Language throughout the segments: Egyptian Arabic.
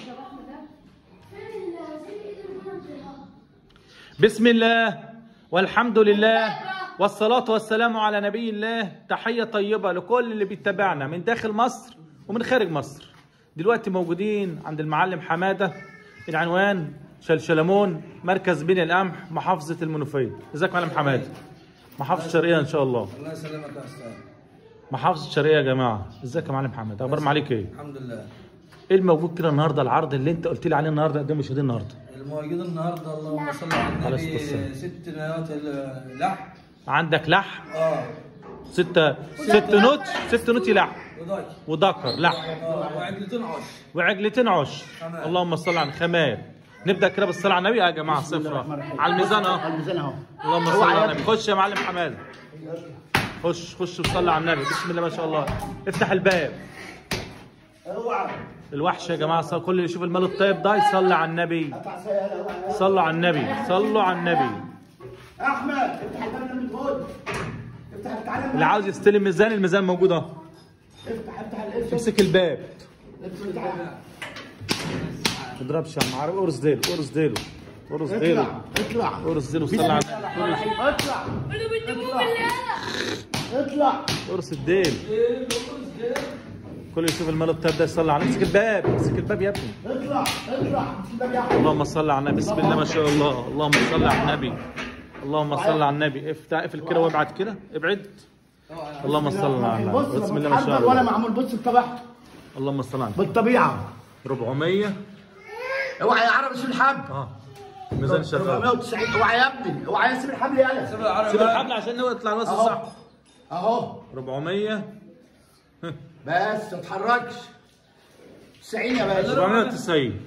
بسم الله والحمد لله والصلاة والسلام على نبي الله تحية طيبة لكل اللي بيتابعنا من داخل مصر ومن خارج مصر دلوقتي موجودين عند المعلم حمادة العنوان شلشلمون مركز بني القمح محافظة المنوفية ازيك يا معلم حمادة محافظة شرقية ان شاء الله الله يسلمك يا استاذ محافظة شرقية يا جماعة ازيك يا معلم حمادة اخبار عليك ايه الحمد لله ايه الموجود كده النهارده العرض اللي انت قلت لي عليه النهارده قدام المشاهدين النهارده الموجود النهارده اللهم صل على عليه النبي الصلاة والسلام. ست نوات اللحم عندك لحم اه ستة ست نوت ست نوتي لحم وضاك وذكر لحم اه وعجلتين عش وعجلتين عش خمام. اللهم صل على خمام نبدا كده بالصلاه على النبي يا جماعه صفرة على الميزان اهو الميزان اهو اللهم صل على النبي خش يا معلم حماده خش خش وصلي على النبي بسم الله ما شاء الله افتح الباب اوعى الوحش يا جماعه صل- كل اللي يشوف المال الطيب ده يصلي على النبي قطع سيارة اوعى صلوا على النبي صلوا على النبي احمد افتح الباب من خد افتح تعالى اللي عاوز يستلم ميزان الميزان موجود اهو افتح افتح القفل امسك الباب افتح ما تضربش يا عم عارف قرص ديله قرص ديله قرص ديله اطلع اطلع قرص ديله صلي على النبي اطلع اطلع قرص الديل كل اللي يشوف المال الطيب ده يصلي على امسك الباب امسك الباب يا ابني اطلع اطلع الباب يا احمد اللهم صل على النبي بسم الله ما شاء الله اللهم صل على النبي اللهم صل على النبي افتح اقفل كده وابعد كده ابعد اللهم صل على النبي بص بسم لا الله ما شاء متحضر ولا الله معمول بص الطبع اللهم صل على النبي بالطبيعه 400 اوعى يا عرب شيل الحبل اه ميزان شغال 490 اوعى يا ابني اوعى يا سيب الحبل يالا سيب الحبل عشان نطلع نوصل اهو صح اهو 400 بس ما تتحركش 90 يا باشا 490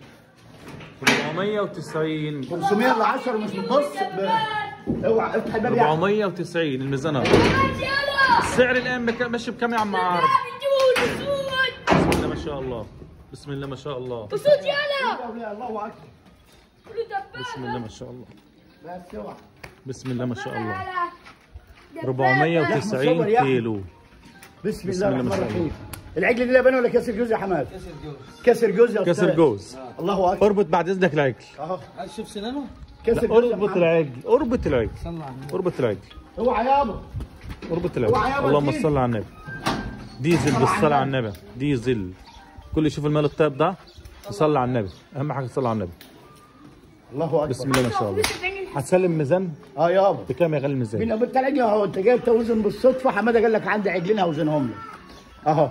490 500 ل 10 مش بتبص ب- اوعى افتح الباب يا أحمد. 490 الميزان اهو السعر الان بك- ماشي بكام يا عم عارف بسم الله ما شاء الله بسم الله ما شاء الله صوت يلا الله اكبر بسم الله ما شاء الله بس اوعى بسم الله ما شاء الله دبابة. 490 مصور يا أحمد. كيلو بسم بسم الله الله الرحمن ما شاء الرحيم العجل دي لبن ولا كسر جوز يا حماد؟ كسر جوز يا كسر أستاذ. جوز الله اكبر اربط بعد اذنك العجل اهو عايز تشوف سنانه؟ كسر لا، جوز يا اربط محمد. العجل اربط العجل صلى على النبي اربط العجل اوعى يابا اربط اوعى العجل يابا اللهم ديزل. صل على النبي ديزل بالصلاة على النبي ديزل كل يشوف المال الطيب ده يصلي على النبي اهم حاجه تصلي على النبي الله اكبر بسم الله ما شاء الله هتسلم ميزان اه يابا بكام يا غالي الميزان مين ابو انت العجل اهو انت جايب توزن بالصدفه حماده قال لك عندي عجلين هوزنهم لك اهو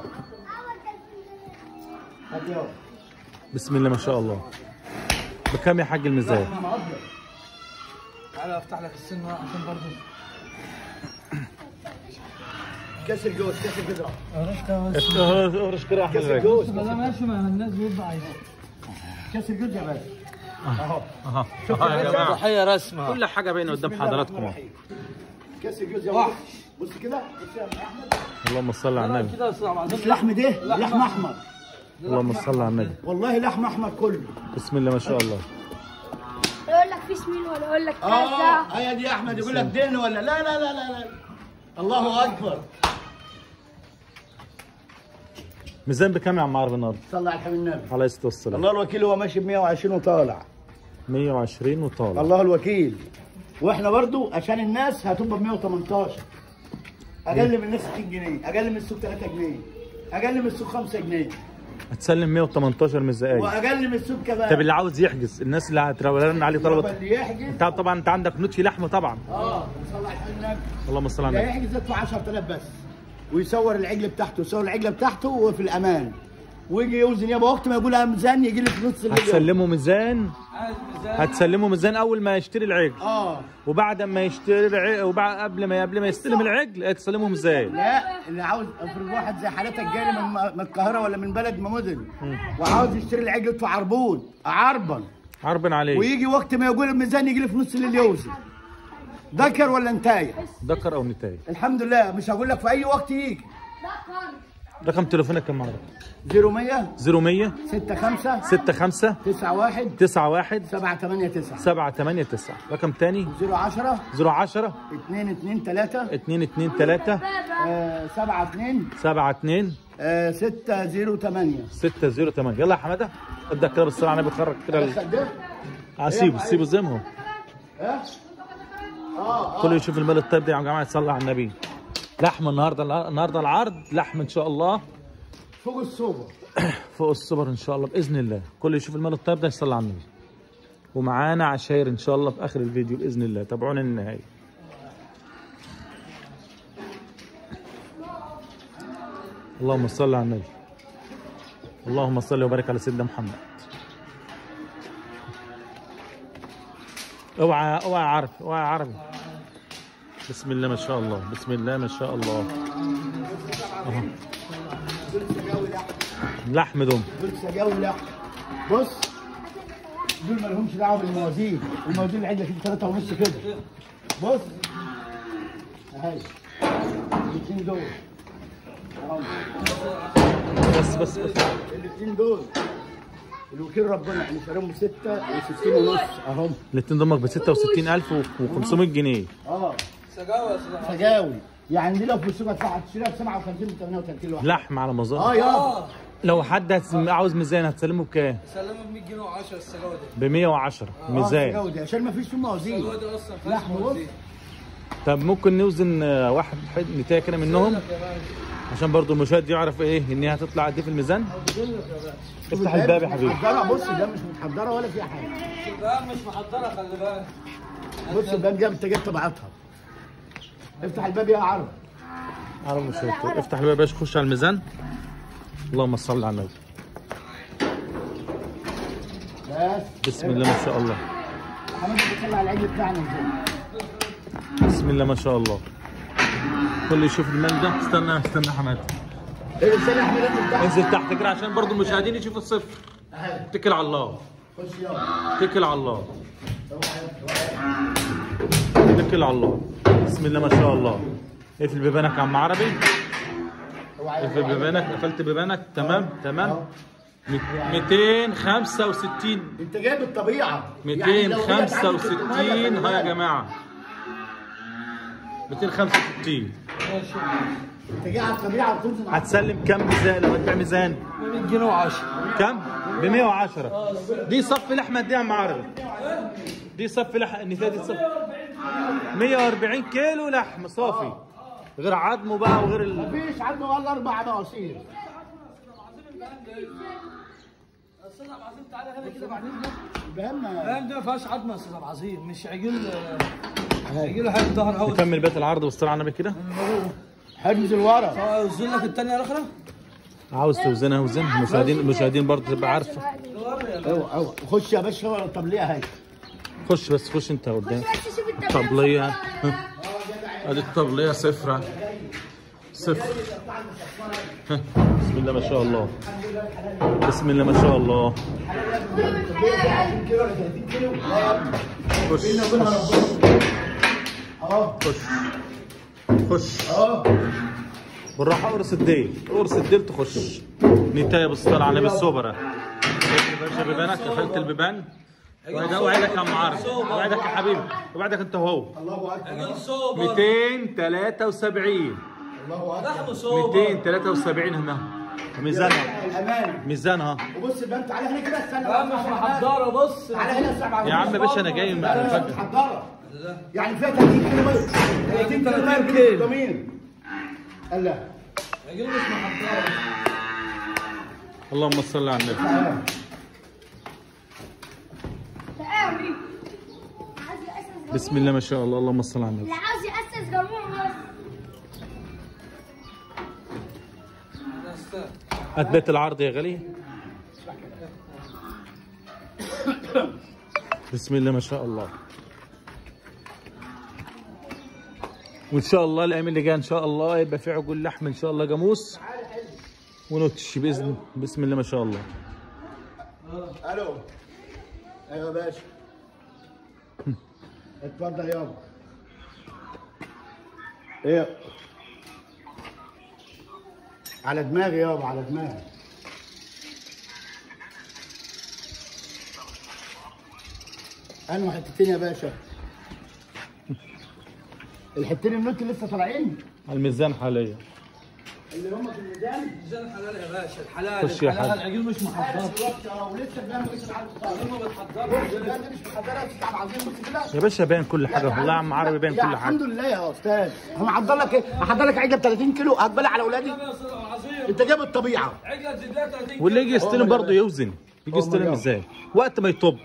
هات يابا بسم الله ما شاء الله بكام يا حاج الميزان انا مقدر تعالى افتح لك السن عشان برضه كسر جوز كسر جوز اهرش كده يا احمد كسر العجل. جوز لا ماشي ما الناس بيبقى عايزين كسر جوز يا باشا اهو اها شوف أها يا يا باشا. جماعه ضحيه رسمه كل حاجه باينه قدام بسم الله حضراتكم الرحمن اهو الرحيم. كسر جوز يا باشا بص كده بص يا احمد اللهم صل على النبي كده صعب بص لحم ده لحم احمر اللهم صل على النبي والله لحم احمر كله بسم الله ما شاء الله يقول لك في سمين ولا يقول لك كذا اه هيا دي يا احمد يقول لك دين ولا لا لا لا لا لا الله اكبر ميزان بكام يا عم عارف النهارده صلى على الحبيب النبي عليه الصلاه والسلام الله الوكيل هو ماشي ب 120 وطالع 120 وطالع الله الوكيل واحنا برضو عشان الناس هتبقى ب 118 اقل من الناس 60 جنيه اقل من السوق 3 جنيه اقل من السوق 5 جنيه هتسلم 118 من الزقايق واقل من السوق كمان طب اللي عاوز يحجز الناس اللي هترن عليه يبقى طلبات اللي يحجز انت طبعا انت عندك نوت في لحمه طبعا اه صلى على الحبيب النبي اللهم صل على اللي النبي هيحجز يدفع 10000 بس ويصور العجل بتاعته يصور العجله بتاعته وفي الامان ويجي يوزن يابا وقت ما يقول لها ميزان يجي لي في نص الليل هتسلمه ميزان عايز ميزان هتسلمه ميزان اول ما يشتري العجل اه وبعد ما يشتري العجل وبعد قبل ما قبل ما يستلم العجل تسلمه ميزان لا اللي عاوز افرض واحد زي حالتك جاي من من القاهره ولا من بلد ما مدن وعاوز يشتري العجل يدفع عربون عربا عربا عليه ويجي وقت ما يقول الميزان يجي لي في نص الليل يوزن ذكر ولا انتايه ذكر او نتاي الحمد لله مش هقول لك في اي وقت يجي رقم تليفونك كم معرفة 0100 0100 65 65 91 91 789 789 رقم تاني 010 010 223 223 72 72 آه 608 608 يلا يا حماده ابدا كده بالصلاه على النبي خرج كده ال- دخل ده آه، سيبه سيبه زي ما هو ها اه اه كله يشوف المال الطيب ده يا جماعه يصلي على النبي لحم النهارده النهارده العرض لحم ان شاء الله فوق السوبر فوق السوبر ان شاء الله باذن الله كله يشوف المال الطيب ده يصلي على النبي ومعانا عشاير ان شاء الله في اخر الفيديو باذن الله تابعونا للنهايه اللهم صل على النبي اللهم صل وبارك على سيدنا محمد اوعى اوعى يا عربي اوعى يا عربي بسم الله ما شاء الله بسم الله ما شاء الله أهو. لحم دم دول سجاوي لا بص دول ما لهمش دعوه بالموازين الموازين اللي عندك ثلاثة ونص كده بص اهي الاثنين دول أهو. بس بس بس الاثنين دول الوكيل ربنا يعني شاريهم 66 ونص اهم الاثنين دمك ب 66500 جنيه اه سجاوة يا سيدي سجاوي يعني دي لو في السوق هتدفع تشتريها ب 57 و 38 واحد لحم على اه مظهر يا اه لو حد هتس- عاوز ميزان هتسلمه بكام؟ سلمه ب 100 جنيه و10 السجاوة دي ب 110 اه ميزان سجاوي دي عشان ما فيش فيه موازين السجاوة دي اصلا فيهاش لحم بص موازين. طب ممكن نوزن آه، واحد حد نتايه كده منهم لك يا باشا. عشان برضو المشاهد يعرف ايه ان هي هتطلع قد ايه في الميزان بقول لك يا باشا افتح الباب يا حبيبي محضره بص ده مش متحضره ولا فيها حاجه لا مش محضرة خلي بالك بص الباب ده انت جبت طبعتها افتح الباب يا عرب عرب مشاهد افتح الباب يا باشا خش على الميزان اللهم صل على النبي بس بسم الله ما شاء الله حمد بيطلع العجل بتاعنا ازاي بسم الله ما شاء الله كل يشوف المال ده استنى استنى يا حماد ايه السنه احنا لازم تحت انزل تحت كده عشان برضو المشاهدين يشوفوا الصفر اهي اتكل على الله خش يلا اتكل على الله اتكل على الله بسم الله ما شاء الله اقفل بيبانك يا عم عربي اقفل بيبانك قفلت بيبانك تمام تمام ميت- 265 انت جايب الطبيعه يعني لو هي اتعدت 265 300 ها يا جماعه 265 ماشي انت جاي على الطبيعه وتنزل على هتسلم كام ميزان لو هتبيع ميزان ب 100 جنيه و10 كم؟ ب 110 دي صف لحمه قد ايه يا عم عربي؟ دي صف لحمه النتايه دي صف 140 كيلو لحم صافي غير عظمه بقى وغير ال... مفيش عنده ولا اربع مواسير استاذ عبد العظيم تعالى هنا كده بعدين فهمنا فاهم دي ما فيهاش عظمه يا استاذ عبد العظيم مش عجل عجل حاجه ظهر قوي نكمل بيت العرض والصلاة على النبي كده حجز الورا اوزن لك الثانيه الاخرى عاوز توزنها وزنها المشاهدين المشاهدين برضه تبقى عارفه اوعى اوعى خش يا باشا ورا الطبليه اهي خش بس خش انت قدام بس شوف التمرين. طبليه ادي الطبليه صفرة صفر ها، بسم الله ما شاء الله بسم الله ما شاء الله كيلو ولا 30 كيلو لا يا ابني خش بينا وبينها خش ربنا اهو خش خش اهو بالراحه قرص الديل قرص الديل تخش نتايه بالصلاه على النبي السوبره قفل يا باشا بيبانك قفلت البيبان اوعدك يا عم عارف اوعدك يا حبيبي اوعدك انت وهو الله اكبر عجل صوبر 273 الله اكبر لحم صوبر 273 هنا ميزانها الامان ميزانها وبص يبقى انت على هنا كده استنى لا مش محضره بص على هنا السبعه يا عم باشا انا جاي من لا لا لا الفجر محضره يعني فيها 30 كيلو بس 30 كيلو 30 كيلو كيلو. ضمين قال لا عجل مش محضره اللهم صل على النبي تعالى. تعالي. عايز يأسس جمهور. بسم الله ما شاء الله اللهم صل على النبي اللي عاوز يأسس جمهور بس. هات بيت العرض يا غالي بسم الله ما شاء الله وان شاء الله الايام اللي جايه ان شاء الله يبقى في عجول لحم ان شاء الله جاموس ونوتش باذن بسم الله ما شاء الله الو ايوه يا باشا اتفضل يابا ايه على دماغي يابا على دماغي انو حتتين يا باشا الحتتين النوت لسه طالعين على الميزان حاليا اللي هم في الميزان ميزان حلال يا باشا الحلال خش يا الحلال حاج. العجول مش محضر بس الوقت اه ولسه البلان لسه عارف هم بتحضروا البلان دي مش محضره بتتعب عظيم بص كده يا باشا باين كل حاجه والله يا عم عربي باين يا كل الحمد حاجه لله يا استاذ انا هحضر لك ايه؟ هحضر لك عجله ب 30 كيلو هتبلع على اولادي يا استاذ عظيم انت جايب الطبيعه عجله زدات 30 واللي يجي يستلم أمال برضه يا يوزن يجي أمال يستلم يا. ازاي وقت ما يطب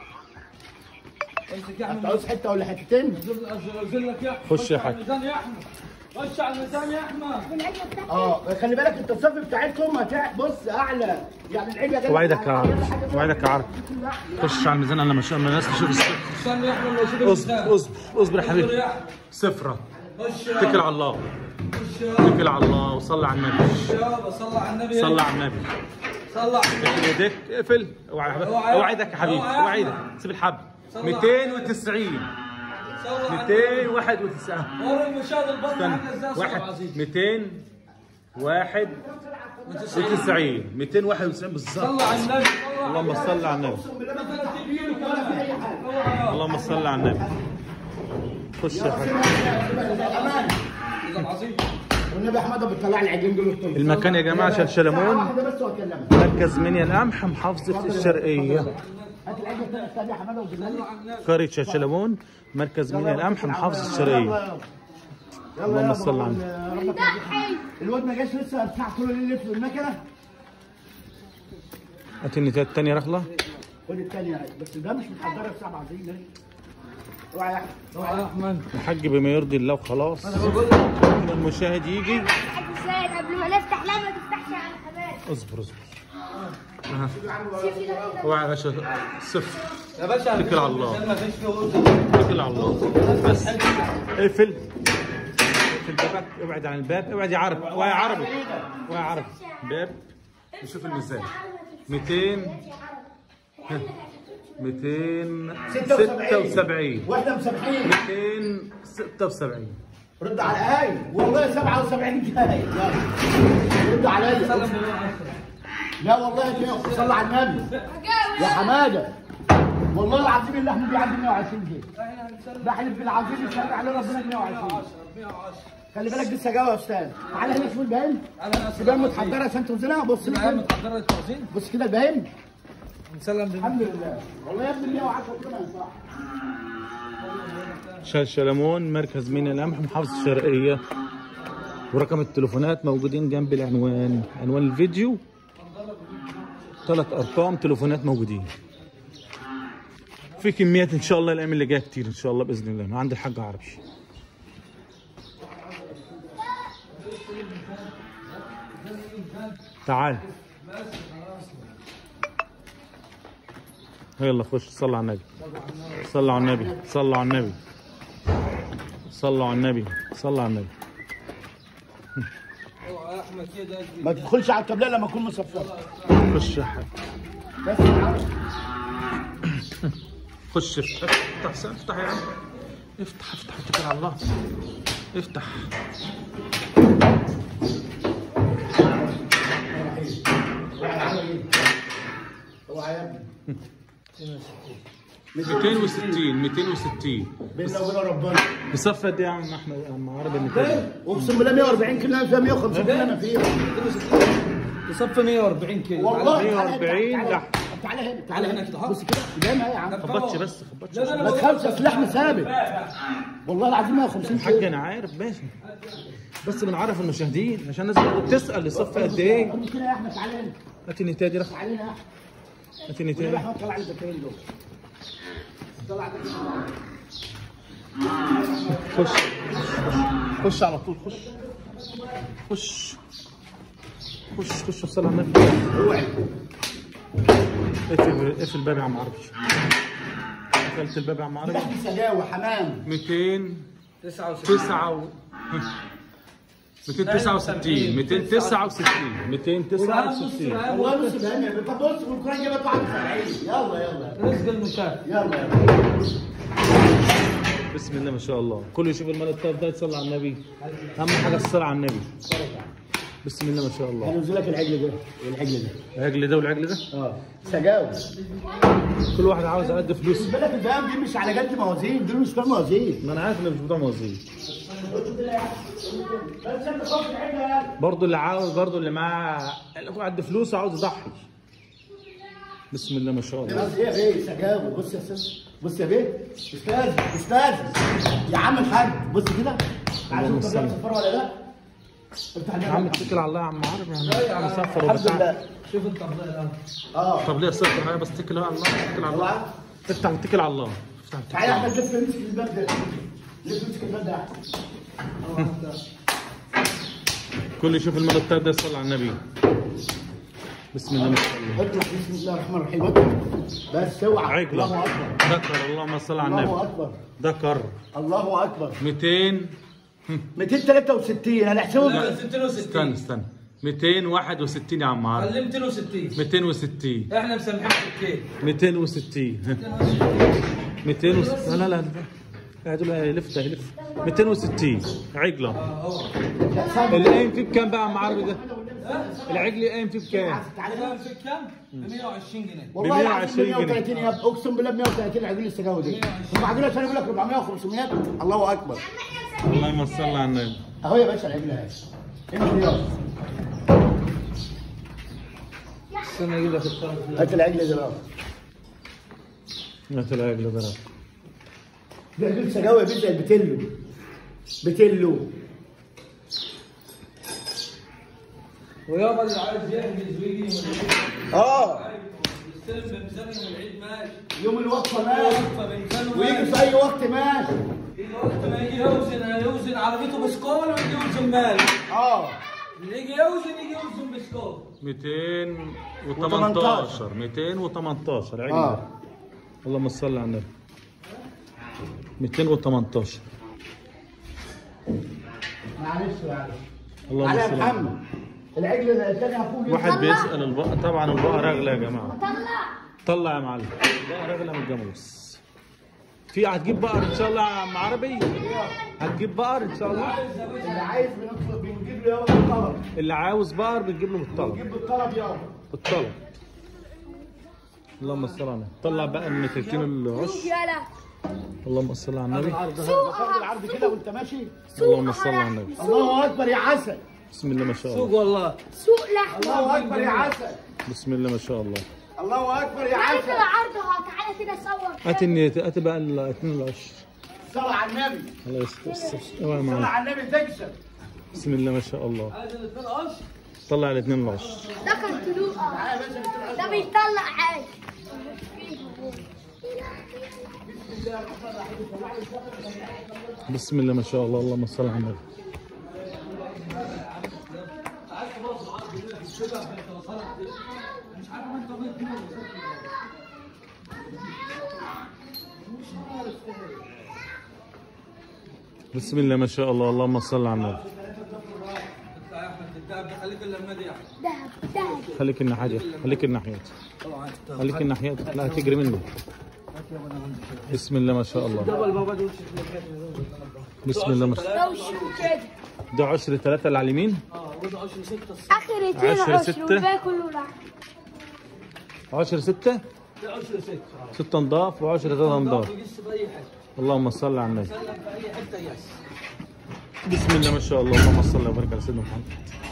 امسك يا انت احمد عاوز حته ولا حتتين؟ انزل لك يا احمد خش يا حاج. على الميزان يا احمد خش على الميزان يا احمد والعجله بتاعتي اه خلي بالك انت الصف بتاعتكم هتع- بص اعلى يعني العجله جاية وعدك يا على- عربي وعدك يا عربي خش على الميزان انا مش الناس تشوف الصفر استنى يا احمد لو شوف اصبر الميزان اصبر اصبر يا اصبر حبيبي يا احمد صفرة خش يا اتكل على الله خش يا اتكل على الله وصلي على النبي يابا صلى على النبي صلي على النبي صلى على النبي اقفل ايديك اقفل اوعى يا حبيبي. اوعى. اوعى ايدك يا حبيبي اوعى. اوعى ايدك سيب الحبل صلى 290 صلى على النبي 291 ورا المشاهد البطن عامله ازاي يا استنى استاذ واحد عزيز 291 291 بالظبط صلى على النبي صلى اللهم صل على النبي اللهم صل على النبي خش يا حبيبي امان استاذ عظيم والنبي احمد بتطلع لي عجين دول الطب المكان يا جماعه شلشلمون واحده بس واكلمك مركز منيا القمح محافظه الشرقيه هات العجله الثانيه الثانيه يا حماده وجيبها لي قريه شلشلمون مركز منيا القمح محافظه الشرقيه اللهم صل على النبي الواد ما جاش لسه بتاع كل اللي يلف المكنه هات النتايه الثانيه رخله خد الثانيه بس ده مش محضره بسبع عظيم ده اوعى يا احمد اوعى يا احمد الحاج بما يرضي الله وخلاص بقول لك كده المشاهد يجي حد سايق قبل ما نفتح لا ما تفتحش على حماد اصبر اصبر أها. اوعى يا باشا صفر يا باشا اتكل على الله. ما فيش فيه اتكل على الله بس اقفل اقفل بابك ابعد عن الباب ابعد يا عربي اوعى يا عربي اوعى يا عربي باب نشوف الميزان 200 276 واحده مسامحين 276 رد على هاي والله 77 جاي يلا رد عليا سلم بالله عليك. لا والله كده صلى على النبي يا حماده والله العظيم اللحم بيعدي 120 جنيه بحلف بالعظيم يسرع عليه ربنا 120 خلي بالك دي السجاوه يا استاذ تعالى هنا شوف البهيم البهيم متحضره عشان توزنها بص العيال كده متحضره للتوزيع بص كده البهيم نسلم بالله الحمد لله والله يا ابني 110 ربنا ينفعك شلشلمون مركز من القمح محافظة الشرقية ورقم التليفونات موجودين جنب العنوان عنوان الفيديو ثلاث ارقام تليفونات موجودين في كميات ان شاء الله الايام اللي جايه كتير ان شاء الله باذن الله ما عند الحاج عربي تعال يلا خش صلى على النبي صلى على النبي صلى على النبي صلى على النبي صلى على النبي اوعى يا احمد كده ما تدخلش على الكابلة لما اكون مصفر خش يا حاج بس تعالى. خش افتح افتح افتح يا عم افتح افتح اتكل على الله افتح اوعى يا ابني 260 260 بيننا وبين ربنا بصف قد ايه يا عم احمد يا عم عربي النتائج اقسم بالله 140 كيلو انا فيها 150 كيلو انا فيها تصفي 140 كيلو والله 140 تعالى لحم. تعالى هنا تعالى هنا هنا كده. بص كده زي ما هي يا عم خبطش بس خبطش لا لا ما لا تخافش اصل اللحم ثابت والله العظيم 150 الحاج كيلو انا عارف ماشي بس بنعرف المشاهدين عشان الناس برضه بتسال يصف قد ايه قول كده يا احمد تعالى هنا هات النتائج دي رقم تعالى هنا يا احمد هات يا النتائج احمد طلع لي البكرين دول طلع لي خش خش على طول خش خش خش خش وصل على النبي اوعى اقفل اقفل الباب يا عم عربي قفلت الباب يا عم عربي لحم سجاوي حمام 200 69 تسعة و 269 269 269 والله بص بهني طب بص والكرة جابت 71 يلا يلا رزق المشاة يلا يلا بسم الله ما شاء الله كله يشوف المال الطيب ده يصلي على النبي اهم حاجه الصلاه على النبي بسم الله ما شاء الله هنزل لك العجل ده والعجل ده العجل ده والعجل ده اه سجاوي كل واحد عاوز قد فلوس خد بالك البهام دي مش على جد موازين دول مش بتوع موازين ما انا عارف ان مش بتوع موازين بس انت خف العجله يا برضه اللي عاوز برضه اللي معاه اللي قد فلوسه عاوز يضحي بسم الله ما شاء الله بص يا بيه سجاوي بص يا استاذ بص يا بيه استاذ استاذ يا عم الحاج بص كده عايز اللهم انت صل. سفر ولا لا؟ افتح يا عم النبي اتكل على الله يا عم عارف احنا هنسافر الحمد وبتاع لله شوف الطبلة الآن اه طب ليه صفر معايا بس اتكل على الله اتكل على الله اوعى افتح اتكل على الله افتح اتكل تعالى على احمد الله لف امسك الباب ده لف امسك الباب ده احمد كل يشوف المرتب ده يصلي على النبي بسم الله ما شاء الله اطلع بسم الله الرحمن الرحيم اطلع بس اوعى عقلة الله اكبر ذكر اللهم صل على الله النبي اكبر ذكر الله اكبر 200 263 انا احسبه 260 استنى استنى 261 يا عم عارف خليه 260 260 احنا مسامحين في الكيل 260 260 لا لا لا قاعد يقول لي لف ده لف 260 عقله اللي قايم فيه بكام بقى يا عم عربي ده؟ العجل قايم فيه بكام؟ كام في كام؟ ب 120 جنيه والله العظيم 120 جنيه. 130 يا ابني اقسم بالله ب 130 عجول السجاوي دي ثم عجول ثاني يقول لك 400 و500 الله اكبر اللهم صل على النبي اهو يا باشا العجل اهي امشي يلا استنى اجيب لك الطرف هات العجل ده هات العجل ده ده عجول سجاوي يا بيه زي البتلو بتلو ويابا اللي عايز يحجز ويجي اه يستلم بميزانيه من العيد ماشي يوم الوقفه ماشي فبنسانه ويجي ماشي في اي وقت ماشي يجي وقت ما يجي يوزن يوزن عربيته بسكول ويجي يوزن مال اه اللي يجي يوزن يجي يوزن بسكول 218 218 عجله اه اللهم صل على النبي 218 معلش معلش اللهم على صل على النبي محمد العجل الثاني اخوه واحد بيسأل البقرة طبعا البقرة أغلى يا جماعة طلع طلع يا معلم البقرة أغلى من الجاموس في هتجيب بقر إن شاء الله يا عم عربي هتجيب بقر إن شاء الله اللي عايز بنطلب بنجيب له يابا بالطلب اللي عاوز بقر بتجيب له بالطلب بنجيب بالطلب يابا بالطلب اللهم صل على النبي طلع بقى من تلتين العش يلا اللهم صل على النبي باخد العرض كده وانت ماشي اللهم صل على النبي الله اكبر يا عسل بسم الله ما شاء سوق الله والله سوق لحمة الله اكبر يا عسل بسم الله ما شاء الله الله اكبر يا تعالى عسل كده عرضها تعالى كده صور هات النية هات بقى الاثنين العش صلى على النبي الله يستر اوعى صلى معاك على النبي تكسب بسم الله ما شاء الله عايز الاثنين قش طلع الاثنين العش ده كان طلوع تعالى يا باشا نشوف ده بيطلع عادي بسم الله ما شاء الله اللهم صل على النبي بسم الله ما شاء الله اللهم صل على النبي اطلع يا احمد الدهب ده خليك الا لما دي يا احمد دهب دهب خليك الناحية خليك الناحية طبعا خليك الناحية لا تجري منه بسم الله ما شاء الله دبل بابا دول بسم الله ما شاء الله لو شو كده ده عشر ثلاثة اللي على اليمين اه وده 10 6 اخر اتنين عشرة عشر ستة. والباقي كله لحم عشر ستة ده 10 6 ستة نضاف وعشرة ثلاثة نضاف يجس في اي حته اللهم صل على النبي سلم في اي حته يس بسم الله ما شاء الله اللهم صل وبارك على سيدنا محمد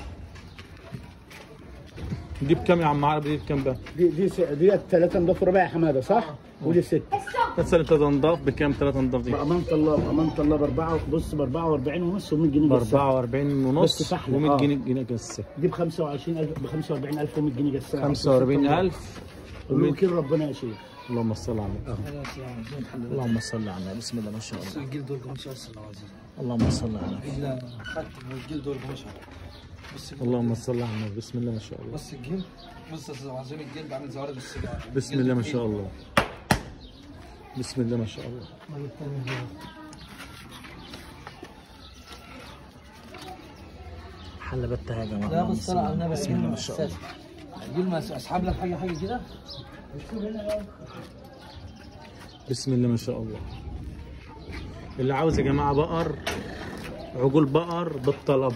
دي بكام يا عم عربي دي بكام بقى؟ دي دي س- دي ثلاثة نضاف ربع يا حماده صح؟ ودي ست الصف تسأل ثلاثة نضاف بكام ثلاثة نضاف دي؟ بأمانة الله بأمانة الله بأربعة بص ب 44 ونص و100 جنيه ب جسة 44 ونص بس فحم، و100 آه. جنيه جنيه جسة دي ب 25000 ب 45100 و100 جنيه جسة 45000 وممكن ربنا يا شيخ اللهم صل على النبي اللهم صل على النبي بسم الله ما شاء الله الجلد دول مش اصلا العظيم اللهم صل على النبي الا خدت من الجلد دول مش بص اللهم صل على النبي بسم الله ما شاء الله بص الجلد بص يا استاذ العظيم الجلد عامل زوارق السيجاره بسم الله ما شاء الله بسم الله ما شاء الله حلبتها يا جماعه لا بص على النبي بسم الله ما شاء الله جيل ما اسحب لك حاجه حاجه كده بسم الله ما شاء الله اللي عاوز يا جماعه بقر عجول بقر بالطلب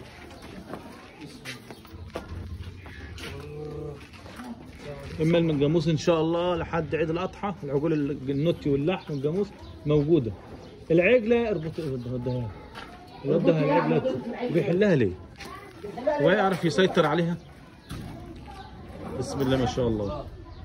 اما من الجاموس ان شاء الله لحد عيد الاضحى العجول ال- النوتي واللحم والجاموس موجوده العجله اربط اربطها الواد ده هيلعب لك بيحلها ليه؟ هو يعرف يسيطر عليها؟ بسم الله ما شاء الله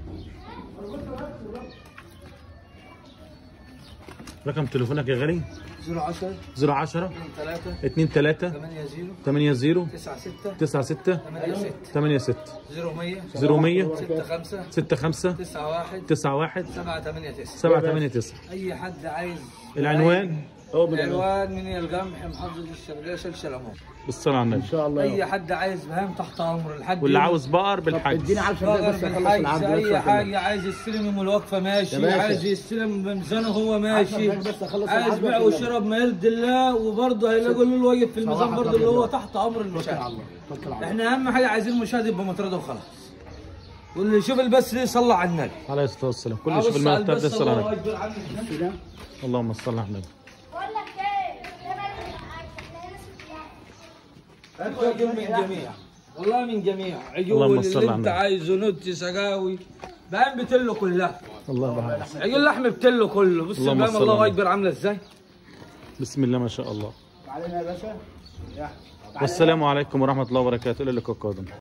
رقم تليفونك يا غالي 010 010 3 2 3 8 0 8 0 9 6 9 6 8 6 8 6 0 100 0 100 6 5 6 5 9 1 9 1 7 8 9 7 8 9 اي حد عايز العنوان العنوان من القمح محافظة الشرقية شلشل عمر بالصلاة على ان النبي شاء الله اي حد عايز بهام تحت امر الحد واللي عاوز بقر اديني بالحجز 10 دقايق بقر بس اخلص بالحيز العرض اي بس حاجة عايز يستلم من الوقفة يا ماشي باشا. عايز يستلم بميزانه هو عشر ماشي دقايق بس أخلص عايز العرض بيع وأكلمك. وشرب ما يرضي الله وبرضه هيلاقوا له الواجب في الميزان صراحة برضه اللي هو الله. تحت امر توكل على المشاهد الله توكل على الله احنا اهم حاجة عايزين المشاهد يبقى مطرده وخلاص واللي يشوف البث دي يصلى على النبي عليه الصلاة والسلام كل عاوز شيء في الملتقى البث الصلاة على الله النبي أكبر عنك. كده اللهم صل على النبي بقول لك ايه ده مالك عجول من جميع والله من جميع اللهم عجول صل اللي على انت النبي. عايزه نوتي سقاوي بقى بتلو كلها الله يبارك عجول لحم بتلو كله بص اللهم بقى صل الله على اكبر عامله ازاي بسم الله ما شاء الله علينا يا باشا يا والسلام عليكم ورحمة الله وبركاته إلى اللقاء القادم